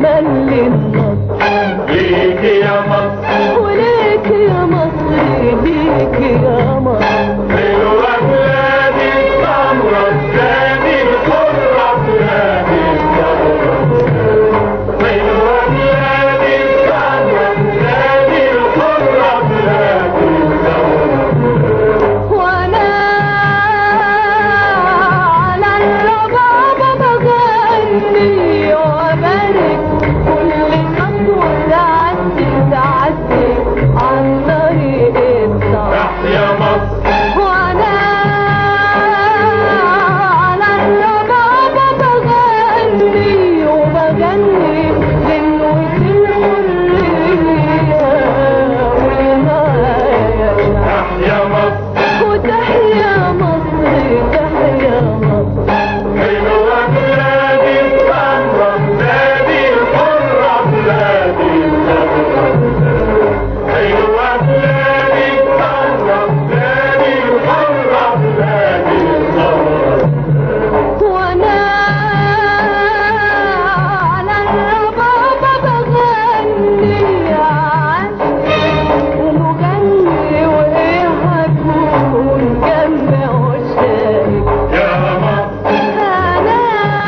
تملي النصر ليك يا مصر وليك يا مصر ليك يا مصر حلوة بلادي السمرة بلادي الحرة بلادي الثورة حلوة بلادي السمرة بلادي الحرة بلادي الثورة وانا على الربابة بغني وابارك كل خطوة تعدي تعدي عن طريق الصعب تحيا مصر وانا على الربابة بغني وبغني غنوة الحرية والنهاية تحيا مصر وتحيا مصر تحيا مصر حلوة بلادي السمرة بلادي الحرة بلادي الثورة حلوة بلادي السمرة بلادي الحرة بلادي الثورة وانا على الربابة بغني عاشق ومغني وايه هكون جنب عشاقك يا مصر انا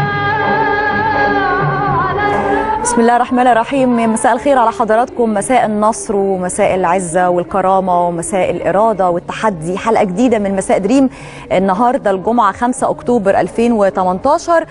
على الربابة بسم الله الرحمن الرحيم مساء الخير على حضراتكم مساء النصر ومساء العزة والكرامة ومساء الإرادة والتحدي حلقة جديدة من مساء دريم النهاردة الجمعة 5 أكتوبر 2018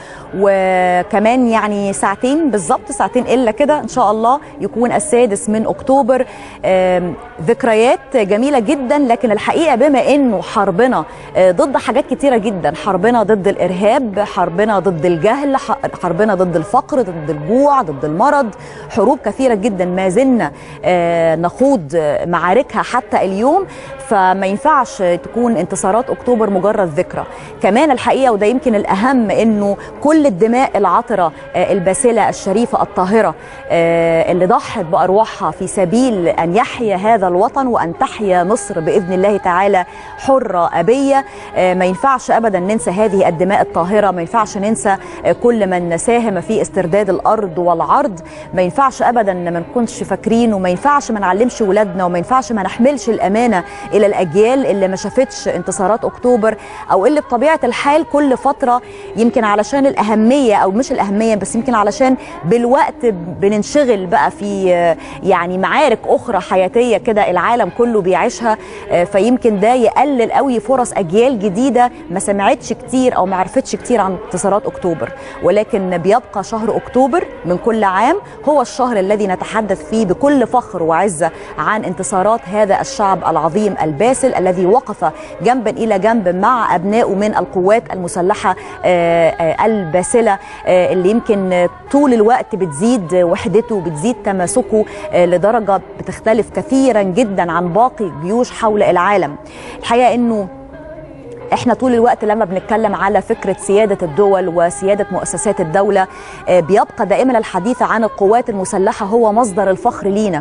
وكمان يعني ساعتين بالظبط ساعتين إلا كده إن شاء الله يكون السادس من أكتوبر آم، ذكريات جميلة جدا لكن الحقيقة بما إنه حربنا آه، ضد حاجات كتيرة جدا حربنا ضد الإرهاب حربنا ضد الجهل ح- حربنا ضد الفقر ضد الجوع ضد المرض حروب كثيرة جدا ما زلنا آه، نخوض آه، معاركها حتى اليوم فما ينفعش تكون انتصارات أكتوبر مجرد ذكرى كمان الحقيقة وده يمكن الأهم إنه كل الدماء العطرة آه، الباسلة الشريفة الطاهرة آه، اللي ضحت بأرواحها في سبيل أن يحيا هذا الوطن وأن تحيا مصر بإذن الله تعالى حرة أبية آه، ما ينفعش أبدا ننسى هذه الدماء الطاهرة ما ينفعش ننسى آه، كل من ساهم في استرداد الأرض والعرض ما ينفعش أبدا ما نكونش فاكرين وما ينفعش ما نعلمش ولادنا وما ينفعش ما نحملش الأمانة إلى الأجيال اللي ما شافتش انتصارات أكتوبر أو اللي بطبيعة الحال كل فترة يمكن علشان الأهمية أو مش الأهمية بس يمكن علشان بالوقت بننشغل بقى في آه، يعني معارك أخرى حياتية كده العالم كله بيعيشها آه، فيمكن ده يقلل قوي فرص أجيال جديدة ما سمعتش كتير أو ما عرفتش كتير عن انتصارات أكتوبر ولكن بيبقى شهر أكتوبر من كل عام هو الشهر الذي نتحدث فيه بكل فخر وعزة عن انتصارات هذا الشعب العظيم الباسل الذي وقف جنبا إلى جنب مع أبنائه من القوات المسلحة آه، آه، الباسلة آه، اللي يمكن آه، طول الوقت بتزيد وحدته بتزيد تماسكه آه، لدرجة بتختلف كثيرا جدا عن باقي الجيوش حول العالم الحقيقة أنه احنا طول الوقت لما بنتكلم على فكره سياده الدول وسياده مؤسسات الدوله آه، بيبقى دائما الحديث عن القوات المسلحه هو مصدر الفخر لينا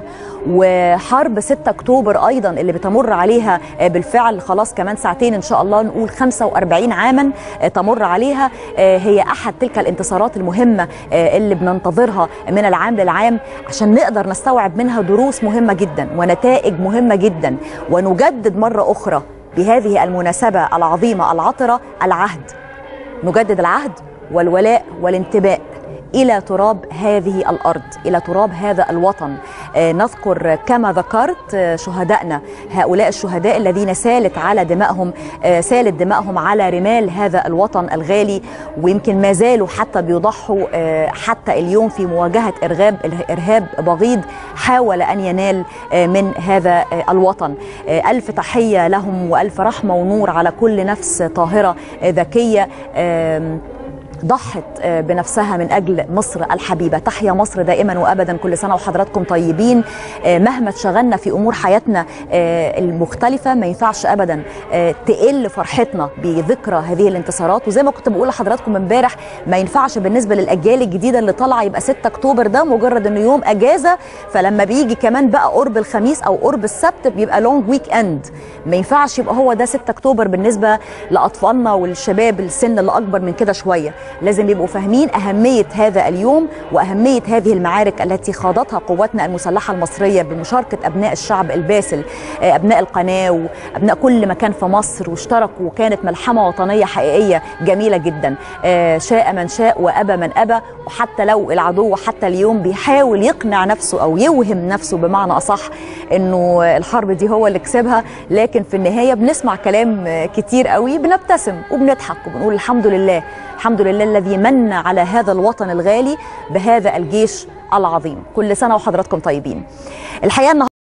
وحرب 6 اكتوبر ايضا اللي بتمر عليها آه، بالفعل خلاص كمان ساعتين ان شاء الله نقول 45 عاما آه، تمر عليها آه، هي احد تلك الانتصارات المهمه آه، اللي بننتظرها من العام للعام عشان نقدر نستوعب منها دروس مهمه جدا ونتائج مهمه جدا ونجدد مره اخرى بهذه المناسبة العظيمة العطرة العهد نجدد العهد والولاء والانتماء إلى تراب هذه الأرض إلى تراب هذا الوطن آه، نذكر كما ذكرت آه، شهدائنا هؤلاء الشهداء الذين سالت على دمائهم آه، سالت دمائهم على رمال هذا الوطن الغالي ويمكن ما زالوا حتى بيضحوا آه، حتى اليوم في مواجهة إرهاب إرهاب بغيض حاول أن ينال آه، من هذا آه، الوطن آه، ألف تحية لهم وألف رحمة ونور على كل نفس طاهرة آه، ذكية آم، ضحت آه، بنفسها من اجل مصر الحبيبه تحيا مصر دائما وابدا كل سنه وحضراتكم طيبين آه، مهما اتشغلنا في امور حياتنا آه، المختلفه ما ينفعش ابدا آه، تقل فرحتنا بذكرى هذه الانتصارات وزي ما كنت بقول لحضراتكم امبارح ما ينفعش بالنسبه للاجيال الجديده اللي طالعه يبقى 6 اكتوبر ده مجرد انه يوم اجازه فلما بيجي كمان بقى قرب الخميس او قرب السبت بيبقى لونج ويك اند ما ينفعش يبقى هو ده 6 اكتوبر بالنسبه لاطفالنا والشباب السن اللي اكبر من كده شويه لازم يبقوا فاهمين اهميه هذا اليوم واهميه هذه المعارك التي خاضتها قواتنا المسلحه المصريه بمشاركه ابناء الشعب الباسل آه، ابناء القناه وابناء كل مكان في مصر واشتركوا وكانت ملحمه وطنيه حقيقيه جميله جدا آه، شاء من شاء وابى من ابى وحتى لو العدو حتى اليوم بيحاول يقنع نفسه او يوهم نفسه بمعنى اصح انه الحرب دي هو اللي كسبها لكن في النهايه بنسمع كلام آه، كتير قوي بنبتسم وبنضحك وبنقول الحمد لله الحمد لله الذي من على هذا الوطن الغالي بهذا الجيش العظيم كل سنه وحضراتكم طيبين الحقيقه النهارده